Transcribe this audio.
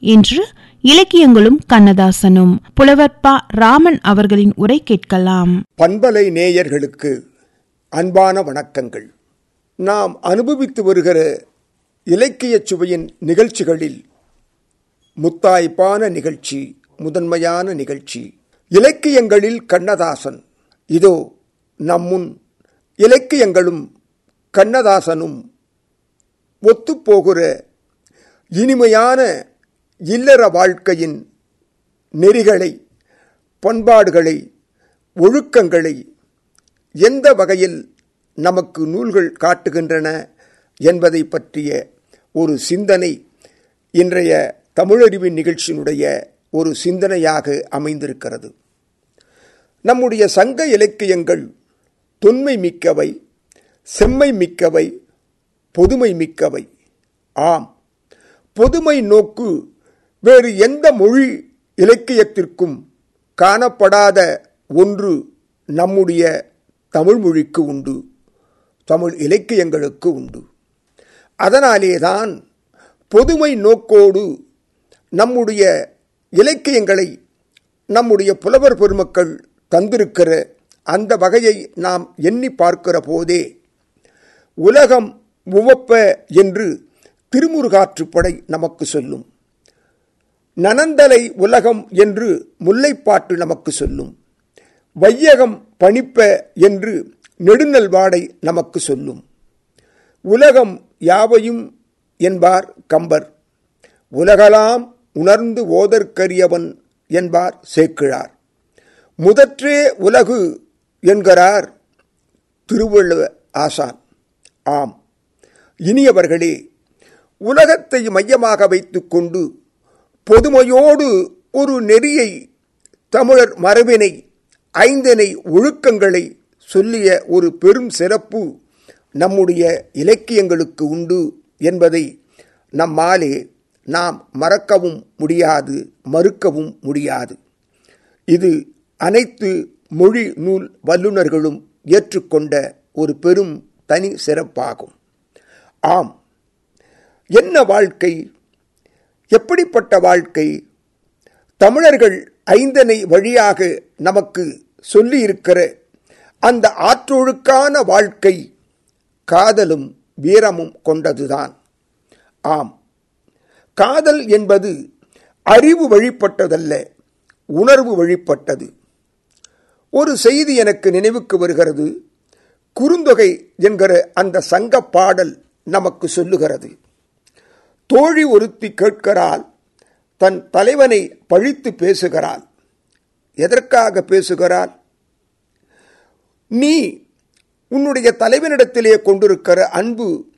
இன்று இலக்கியங்களும் கண்ணதாசனும் புலவர் ப ராமன் அவர்களின் உரை கேட்கலாம் பண்பலை நேயர்களுக்கு அன்பான வணக்கங்கள் நாம் அனுபவித்து வருகிற இலக்கியச் சுவையின் நிகழ்ச்சிகளில் முத்தாய்ப்பான நிகழ்ச்சி முதன்மையான நிகழ்ச்சி இலக்கியங்களில் கண்ணதாசன் இதோ நம்முன் இலக்கியங்களும் கண்ணதாசனும் ஒத்துப்போகிற இனிமையான இல்லற வாழ்க்கையின் நெறிகளை பண்பாடுகளை ஒழுக்கங்களை எந்த வகையில் நமக்கு நூல்கள் காட்டுகின்றன என்பதை பற்றிய ஒரு சிந்தனை இன்றைய தமிழறிவின் நிகழ்ச்சியினுடைய ஒரு சிந்தனையாக அமைந்திருக்கிறது நம்முடைய சங்க இலக்கியங்கள் தொன்மை மிக்கவை செம்மை மிக்கவை பொதுமை மிக்கவை ஆம் பொதுமை நோக்கு வேறு எந்த மொழி இலக்கியத்திற்கும் காணப்படாத ஒன்று நம்முடைய தமிழ் மொழிக்கு உண்டு தமிழ் இலக்கியங்களுக்கு உண்டு அதனாலேதான் பொதுமை நோக்கோடு நம்முடைய இலக்கியங்களை நம்முடைய புலவர் பெருமக்கள் தந்திருக்கிற அந்த வகையை நாம் எண்ணி பார்க்கிற போதே உலகம் உவப்ப என்று திருமுருகாற்றுப்படை நமக்கு சொல்லும் நனந்தலை உலகம் என்று முல்லைப்பாட்டு நமக்கு சொல்லும் வையகம் பணிப்ப என்று நெடுநல்வாடை நமக்கு சொல்லும் உலகம் யாவையும் என்பார் கம்பர் உலகலாம் உணர்ந்து ஓதற்கரியவன் என்பார் சேக்கிழார் முதற்றே உலகு என்கிறார் திருவள்ளுவ ஆசான் ஆம் இனியவர்களே உலகத்தை மையமாக வைத்துக்கொண்டு பொதுமையோடு ஒரு நெறியை தமிழர் மரபினை ஐந்தனை ஒழுக்கங்களை சொல்லிய ஒரு பெரும் சிறப்பு நம்முடைய இலக்கியங்களுக்கு உண்டு என்பதை நம்மாலே நாம் மறக்கவும் முடியாது மறுக்கவும் முடியாது இது அனைத்து மொழி நூல் வல்லுநர்களும் ஏற்றுக்கொண்ட ஒரு பெரும் தனி சிறப்பாகும் ஆம் என்ன வாழ்க்கை எப்படிப்பட்ட வாழ்க்கை தமிழர்கள் ஐந்தனை வழியாக நமக்கு சொல்லியிருக்கிற அந்த ஆற்றொழுக்கான வாழ்க்கை காதலும் வீரமும் கொண்டதுதான் ஆம் காதல் என்பது அறிவு வழிபட்டதல்ல உணர்வு வழிபட்டது ஒரு செய்தி எனக்கு நினைவுக்கு வருகிறது குறுந்தொகை என்கிற அந்த சங்க பாடல் நமக்கு சொல்லுகிறது தோழி ஒருத்தி கேட்கிறாள் தன் தலைவனை பழித்து பேசுகிறாள் எதற்காக பேசுகிறாள் நீ உன்னுடைய தலைவனிடத்திலே கொண்டிருக்கிற அன்பு